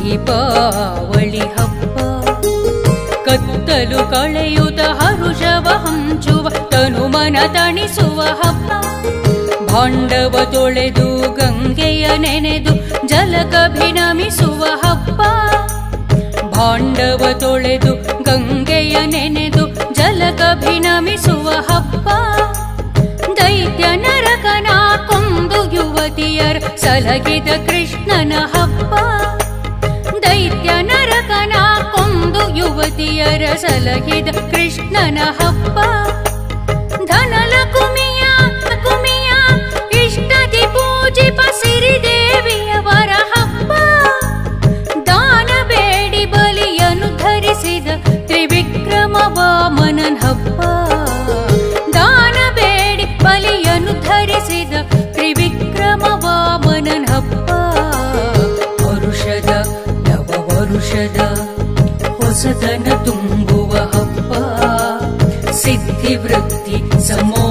ದೀಪಾವಳಿ ಹಬ್ಬ ಕತ್ತಲು ಕಳೆಯುತ್ತ ಹರುಷವ ಹಂಚುವ ತನು ಮನ ತಣಿಸುವ ಹಬ್ಬ ಭಾಂಡವ ತೊಳೆದು ಗಂಗೆಯ ನೆನೆದು ಜಲಕಭಿನಮಿಸುವ ಹಬ್ಬ ಭಾಂಡವ ತೊಳೆದು ಗಂಗೆಯ ನೆನೆದು ಜಲಕಭಿನಮಿಸುವ ಹಬ್ಬ ದೈತ್ಯ ನರಕನ ಕೊಂದು ಯುವತಿಯರ ಸಲಗಿದ ಕೃಷ್ಣನ ಹಬ್ಬ ದೈತ್ಯ ನರಕನ ಕೊಂದು ಯುವತಿಯರ ಸಲಗಿದ ಕೃಷ್ಣನ ಹಬ್ಬ ಧನಲ ಕುಮಿಯ ಕುಮಿಯ ಇಷ್ಟದಿ ಪೂಜಿಪ ಸಿರಿದೇವಿಯವರ ಹಬ್ಬ ದಾನ ಬೇಡಿ ಬಲಿಯನ್ನು ಧರಿಸಿದ ತ್ರಿವಿಕ್ರಮ ವಾಮನನ್ ಹಬ್ಬ ದಾನ ಬೇಡಿ ಬಲಿಯನ್ನು ಧರಿಸಿದ ತ್ರಿವಿಕ್ರಮ ವಾಮನನ್ ಹಬ್ಬ ವರುಷದ ನವ ವರುಷದ ಹೊಸತನ ತುಂಬುವ ಹಬ್ಬ ಸಿದ್ಧಿ ವೃತ್ತಿ ಸಮೋ